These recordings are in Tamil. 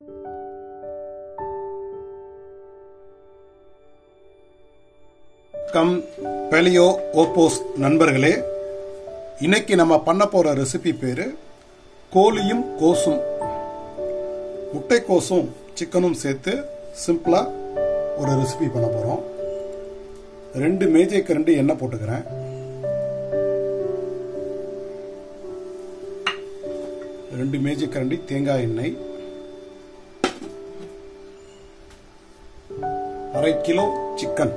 கம் பெலியோ ஓப்போஸ் நண்பர்களே இன்னைக்கு நம்ம பண்ண போற ரெசிபி பேரு கோழியும் கோசும் முட்டைக்கோசும் சிக்கனும் சேர்த்து சிம்பிளா ஒரு ரெசிபி பண்ண போறோம் ரெண்டு மேஜை கரண்டி எண்ணெய் போட்டுக்கிறேன் ரெண்டு மேஜை கரண்டி தேங்காய் எண்ணெய் அரை கிலோ சிக்கன்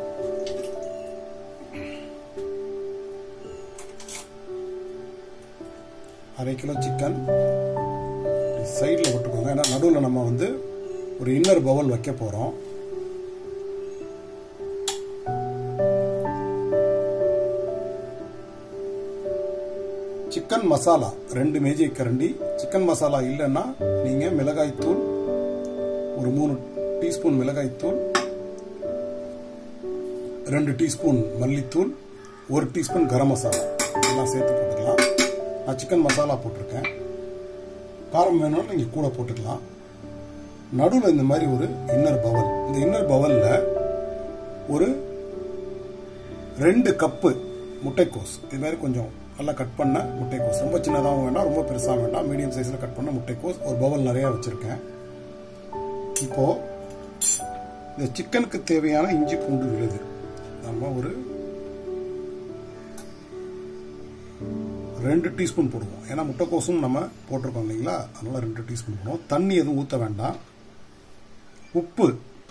அரை கிலோ சிக்கன் சைடில் விட்டுக்கோங்க ஏன்னா நடுவில் நம்ம வந்து ஒரு இன்னர் பவுல் வைக்க போகிறோம் சிக்கன் மசாலா ரெண்டு மேஜை கரண்டி சிக்கன் மசாலா இல்லைன்னா நீங்கள் மிளகாய்த்தூள் ஒரு மூணு டீஸ்பூன் மிளகாய்த்தூள் ரெண்டு டீஸ்பூன் மல்லித்தூள் ஒரு டீஸ்பூன் கரம் மசாலா எல்லாம் சேர்த்து போட்டுக்கலாம் நான் சிக்கன் மசாலா போட்டிருக்கேன் காரம் வேணும்னு நீங்கள் கூட போட்டுக்கலாம் நடுவில் இந்த மாதிரி ஒரு இன்னர் பவல் இந்த இன்னர் பவலில் ஒரு ரெண்டு கப்பு முட்டைக்கோஸ் இது மாதிரி கொஞ்சம் நல்லா கட் பண்ண முட்டைக்கோஸ் ரொம்ப சின்னதாகவும் வேண்டாம் ரொம்ப பெருசாக வேண்டாம் மீடியம் சைஸில் கட் பண்ண முட்டைக்கோஸ் ஒரு பவல் நிறையா வச்சுருக்கேன் இப்போது இந்த சிக்கனுக்கு தேவையான இஞ்சி பூண்டு விழுது நம்ம ஒரு ரெண்டு டீஸ்பூன் போடுவோம் ஏன்னா முட்டைக்கோசும் நம்ம போட்டிருக்கோம் இல்லைங்களா அதனால ரெண்டு டீஸ்பூன் போடுவோம் தண்ணி எதுவும் ஊற்ற வேண்டாம் உப்பு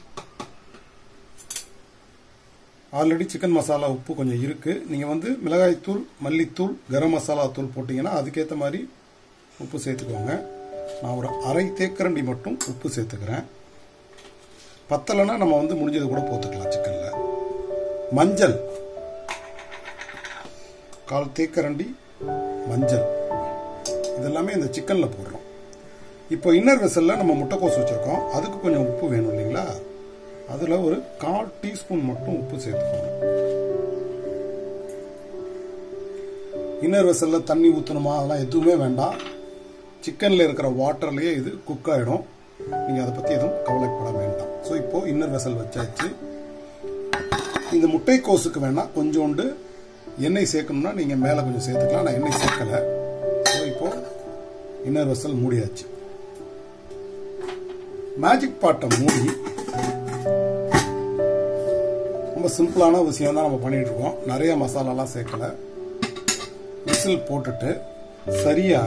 ஆல்ரெடி சிக்கன் மசாலா உப்பு கொஞ்சம் இருக்கு நீங்கள் வந்து மிளகாய்த்தூள் மல்லித்தூள் கரம் மசாலா தூள் போட்டிங்கன்னா அதுக்கேற்ற மாதிரி உப்பு சேர்த்துக்கோங்க நான் ஒரு அரை தேக்கரண்டி மட்டும் உப்பு சேர்த்துக்கிறேன் பத்தலைன்னா நம்ம வந்து முடிஞ்சது கூட போத்துக்கலாம் சிக்கனில் மஞ்சள் கால் தேக்கரண்டி மஞ்சள் இதெல்லாமே இந்த சிக்கனில் போடுறோம் இப்போ இன்னர் வெசலில் நம்ம முட்டைக்கோஸ் வச்சுருக்கோம் அதுக்கு கொஞ்சம் உப்பு வேணும் இல்லைங்களா அதில் ஒரு கால் டீஸ்பூன் மட்டும் உப்பு சேர்த்துக்கணும் இன்னர் வெசலில் தண்ணி ஊற்றணுமா அதெல்லாம் எதுவுமே வேண்டாம் சிக்கனில் இருக்கிற வாட்டர்லேயே இது குக் ஆகிடும் நீங்கள் அதை பற்றி எதுவும் கவலைப்பட வேண்டாம் ஸோ இப்போது இன்னர் வெசல் வச்சாச்சு இந்த முட்டைக்கோஸுக்கு வேணால் கொஞ்சோண்டு எண்ணெய் சேர்க்கணும்னா நீங்கள் மேலே கொஞ்சம் சேர்த்துக்கலாம் நான் எண்ணெய் சேர்க்கலை ஸோ இப்போ இன்னர் வெசல் மூடியாச்சு மேஜிக் பாட்டை மூடி ரொம்ப சிம்பிளான விஷயம் தான் நம்ம பண்ணிட்டு இருக்கோம் நிறைய மசாலாலாம் சேர்க்கல விசில் போட்டுட்டு சரியா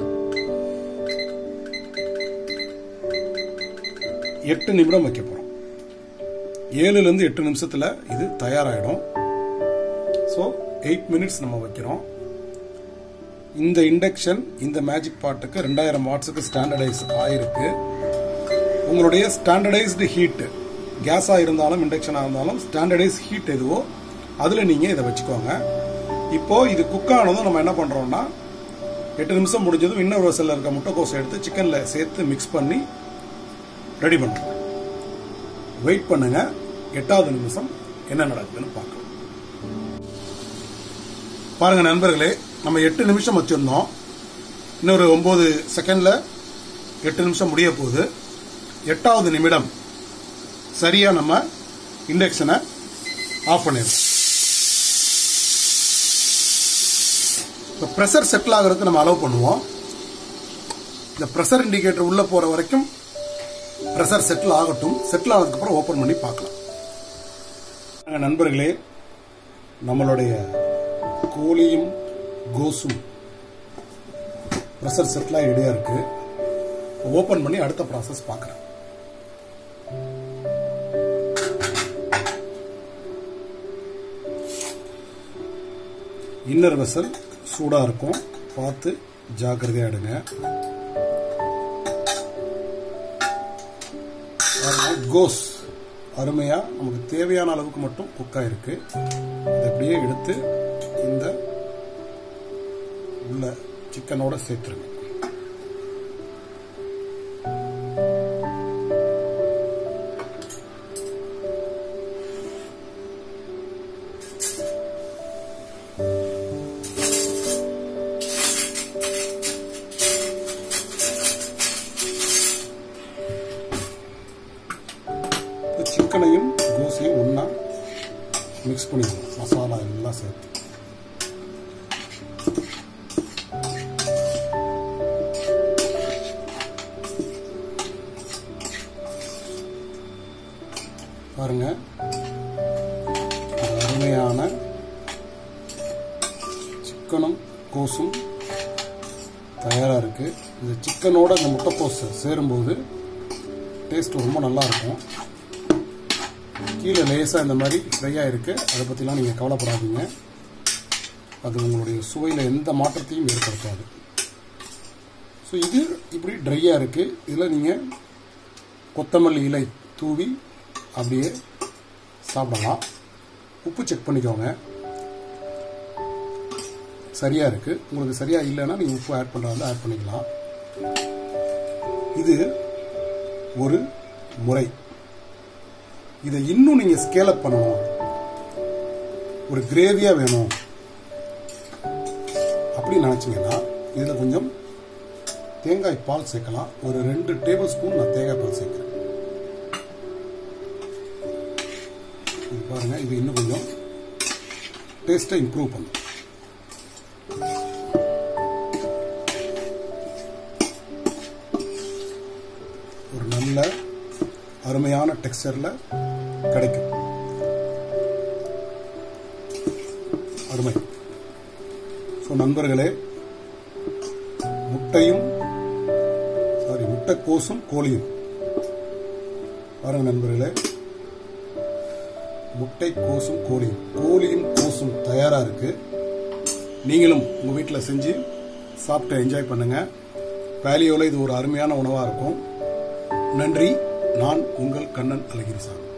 எட்டு நிமிடம் வைக்க போறோம் ஏழுல இருந்து எட்டு நிமிஷத்துல இது தயாராயிடும் ஸோ எயிட் மினிட்ஸ் நம்ம வைக்கிறோம் இந்த இண்டக்ஷன் இந்த மேஜிக் பாட்டுக்கு ரெண்டாயிரம் வாட்ஸுக்கு ஸ்டாண்டர்டைஸ் ஆயிருக்கு உங்களுடைய ஸ்டாண்டர்டைஸ்டு ஹீட்டு கேஸாக இருந்தாலும் இண்டக்ஷனாக இருந்தாலும் ஸ்டாண்டர்டைஸ் ஹீட் எதுவோ அதில் நீங்கள் இதை வச்சுக்கோங்க இப்போ இது குக் ஆனதும் நம்ம என்ன பண்ணுறோம்னா எட்டு நிமிஷம் முடிஞ்சதும் இன்னொரு வசலில் இருக்க முட்டைக்கோசை எடுத்து சிக்கனில் சேர்த்து மிக்ஸ் பண்ணி ரெடி பண்ணுறோம் வெயிட் பண்ணுங்க எட்டாவது நிமிஷம் என்ன நடக்குதுன்னு பார்க்கலாம் பாருங்க நண்பர்களே நம்ம எட்டு நிமிஷம் வச்சிருந்தோம் இன்னொரு ஒன்பது செகண்ட்ல எட்டு நிமிஷம் முடிய போகுது எட்டாவது நிமிடம் சரியா நம்ம இண்டக்ஷனை ஆஃப் பண்ணிடுறோம் இப்போ ப்ரெஷர் செட்டில் ஆகிறதுக்கு நம்ம அலோவ் பண்ணுவோம் இந்த ப்ரெஷர் இண்டிகேட்டர் உள்ள போற வரைக்கும் ப்ரெஷர் செட்டில் ஆகட்டும் செட்டில் ஆனதுக்கப்புறம் ஓப்பன் பண்ணி பார்க்கலாம் நண்பர்களே நம்மளுடைய கோழியும் கோசும் ப்ரெஷர் செட்டில் ரெடியாக இருக்கு ஓப்பன் பண்ணி அடுத்த ப்ராசஸ் பார்க்குறேன் இன்னர் வெசல் சூடாக இருக்கும் பார்த்து ஜாக்கிரதையாக எடுங்க கோஸ் அருமையாக நமக்கு தேவையான அளவுக்கு மட்டும் குக்காக இருக்கு இதை அப்படியே எடுத்து இந்த உள்ள சிக்கனோட சேர்த்துருங்க மிக்ஸ் பண்ணிக்கணும் மசாலா எல்லாம் சேர்த்து பாருங்க ஒரு அருமையான சிக்கனும் கோஸும் தயாராக இருக்குது இந்த சிக்கனோட இந்த முட்டைக்கோஸ் சேரும்போது டேஸ்ட் ரொம்ப நல்லா இருக்கும் கீழே லேசாக இந்த மாதிரி ஃப்ரையாக இருக்குது அதை பற்றிலாம் நீங்கள் கவலைப்படாதீங்க அது உங்களுடைய சுவையில் எந்த மாற்றத்தையும் ஏற்படுத்தாது ஸோ இது இப்படி ட்ரையாக இருக்குது இதில் நீங்கள் கொத்தமல்லி இலை தூவி அப்படியே சாப்பிடலாம் உப்பு செக் பண்ணிக்கோங்க சரியாக இருக்குது உங்களுக்கு சரியாக இல்லைன்னா நீங்கள் உப்பு ஆட் பண்ணுறதா ஆட் பண்ணிக்கலாம் இது ஒரு முறை இதை இன்னும் நீங்கள் ஸ்கேல் அப் பண்ணணும் ஒரு கிரேவியாக வேணும் அப்படின்னு நினச்சிங்கன்னா இதில் கொஞ்சம் தேங்காய் பால் சேர்க்கலாம் ஒரு ரெண்டு டேபிள் ஸ்பூன் நான் தேங்காய் பால் சேர்க்குறேன் இது பாருங்க இது இன்னும் கொஞ்சம் டேஸ்ட்டை இம்ப்ரூவ் பண்ணும் ஒரு நல்ல அருமையான டெக்ஸ்டரில் கிடைக்கும் அருமை ஸோ நண்பர்களே முட்டையும் சாரி முட்டைக்கோசும் கோழியும் பாருங்க நண்பர்களே முட்டை கோசும் கோழியும் கோழியும் கோசும் தயாரா இருக்கு நீங்களும் உங்க வீட்டில் செஞ்சு சாப்பிட்டு என்ஜாய் பண்ணுங்க வேலியோல இது ஒரு அருமையான உணவா இருக்கும் நன்றி நான் உங்கள் கண்ணன் அழகிரிசாமி